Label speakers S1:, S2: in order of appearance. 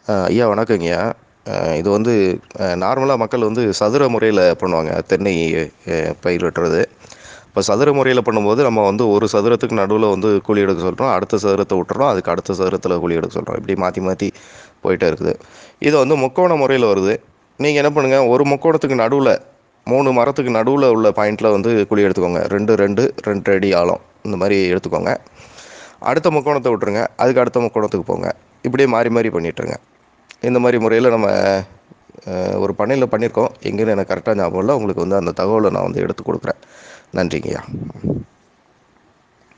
S1: ஐயா வணக்கங்கய்யா இது வந்து நார்மலாக மக்கள் வந்து சதுர முறையில் பண்ணுவாங்க தென்னை பயிர் வெட்டுறது இப்போ சதுர முறையில் பண்ணும்போது நம்ம வந்து ஒரு சதுரத்துக்கு நடுவில் வந்து குழி எடுக்க சொல்கிறோம் அடுத்த சதுரத்தை விட்டுறோம் அதுக்கு அடுத்த சதுரத்தில் குழி எடுக்க சொல்கிறோம் இப்படி மாற்றி மாற்றி போயிட்டே இருக்குது இது வந்து முக்கோண முறையில் வருது நீங்கள் என்ன பண்ணுங்கள் ஒரு முக்கோணத்துக்கு நடுவில் மூணு மரத்துக்கு நடுவில் உள்ள பாயிண்டில் வந்து குழி எடுத்துக்கோங்க ரெண்டு ரெண்டு ரெண்டு அடி ஆழம் இந்த மாதிரி எடுத்துக்கோங்க அடுத்த முக்கோணத்தை விட்டுருங்க அதுக்கு அடுத்த முக்கோணத்துக்கு போங்க இப்படியே மாறி மாறி பண்ணிட்டுருங்க இந்த மாதிரி முறையில் நம்ம ஒரு பண்ணையில் பண்ணியிருக்கோம் எங்கேன்னு எனக்கு கரெக்டாக ஞாபகம் இல்லை உங்களுக்கு வந்து அந்த தகவலை நான் வந்து எடுத்து கொடுக்குறேன் நன்றிங்கய்யா